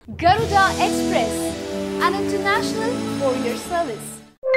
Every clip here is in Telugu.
Garuda Express, an international courier service.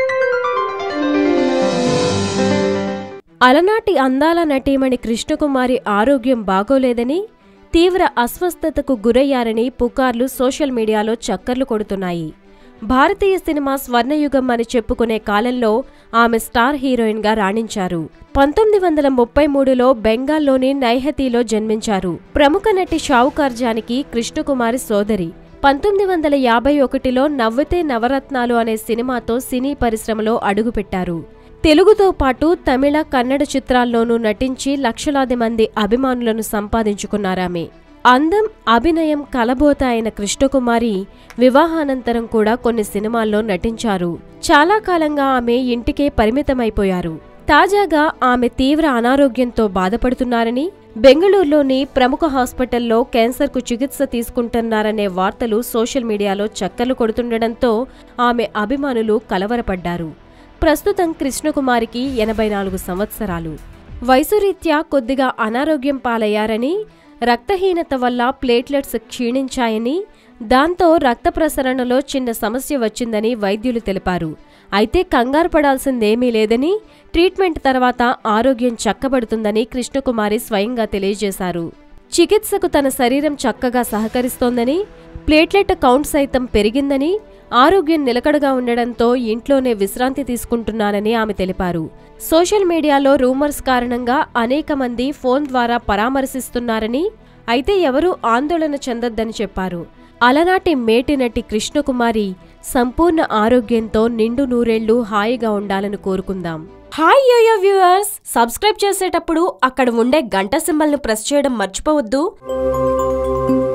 అలనాటి అందాల నటీమణి కృష్ణకుమారి ఆరోగ్యం బాగోలేదని తీవ్ర అస్వస్థతకు గురయ్యారని పుకార్లు సోషల్ మీడియాలో చక్కర్లు కొడుతున్నాయి భారతీయ సినిమా స్వర్ణయుగం అని చెప్పుకునే కాలంలో ఆమె స్టార్ హీరోయిన్గా రాణించారు పంతొమ్మిది వందల ముప్పై మూడులో బెంగాల్లోని నైహతిలో జన్మించారు ప్రముఖ నటి షావుకార్ జానకి కృష్ణకుమారి సోదరి పంతొమ్మిది వందల యాభై ఒకటిలో నవ్వితే నవరత్నాలు అనే సినిమాతో సినీ పరిశ్రమలో అడుగుపెట్టారు తెలుగుతో పాటు తమిళ కన్నడ చిత్రాల్లోనూ నటించి లక్షలాది మంది అభిమానులను సంపాదించుకున్నారామె అందం అభినయం కలబోత అయిన కృష్ణకుమారి వివాహానంతరం కూడా కొన్ని సినిమాల్లో నటించారు చాలా కాలంగా ఆమె ఇంటికే పరిమితమైపోయారు తాజాగా ఆమె తీవ్ర అనారోగ్యంతో బాధపడుతున్నారని బెంగళూరులోని ప్రముఖ హాస్పిటల్లో క్యాన్సర్కు చికిత్స తీసుకుంటున్నారనే వార్తలు సోషల్ మీడియాలో చక్కర్లు కొడుతుండటంతో ఆమె అభిమానులు కలవరపడ్డారు ప్రస్తుతం కృష్ణకుమారికి ఎనభై నాలుగు సంవత్సరాలు వయసురీత్యా కొద్దిగా అనారోగ్యం పాలయ్యారని రక్తహీనత వల్ల ప్లేట్లెట్స్ క్షీణించాయని దాంతో రక్త ప్రసరణలో చిన్న సమస్య వచ్చిందని వైద్యులు తెలిపారు అయితే కంగారు పడాల్సిందేమీ లేదని ట్రీట్మెంట్ తర్వాత ఆరోగ్యం చక్కబడుతుందని కృష్ణకుమారి స్వయంగా తెలియజేశారు చికిత్సకు తన శరీరం చక్కగా సహకరిస్తోందని ప్లేట్లెట్ కౌంట్ సైతం పెరిగిందని ఆరోగ్యం నిలకడగా ఉండడంతో ఇంట్లోనే విశ్రాంతి తీసుకుంటున్నానని ఆమె తెలిపారు సోషల్ మీడియాలో రూమర్స్ కారణంగా అనేక మంది ఫోన్ ద్వారా పరామర్శిస్తున్నారని అయితే ఎవరూ ఆందోళన చెందొద్దని చెప్పారు అలనాటి మేటి నటి కృష్ణకుమారి సంపూర్ణ ఆరోగ్యంతో నిండు నూరేళ్లు హాయిగా ఉండాలని కోరుకుందాం హాయ్ యోయో వ్యూవర్స్ సబ్స్క్రైబ్ చేసేటప్పుడు అక్కడ ఉండే గంట సింబల్ను ప్రెస్ చేయడం మర్చిపోవద్దు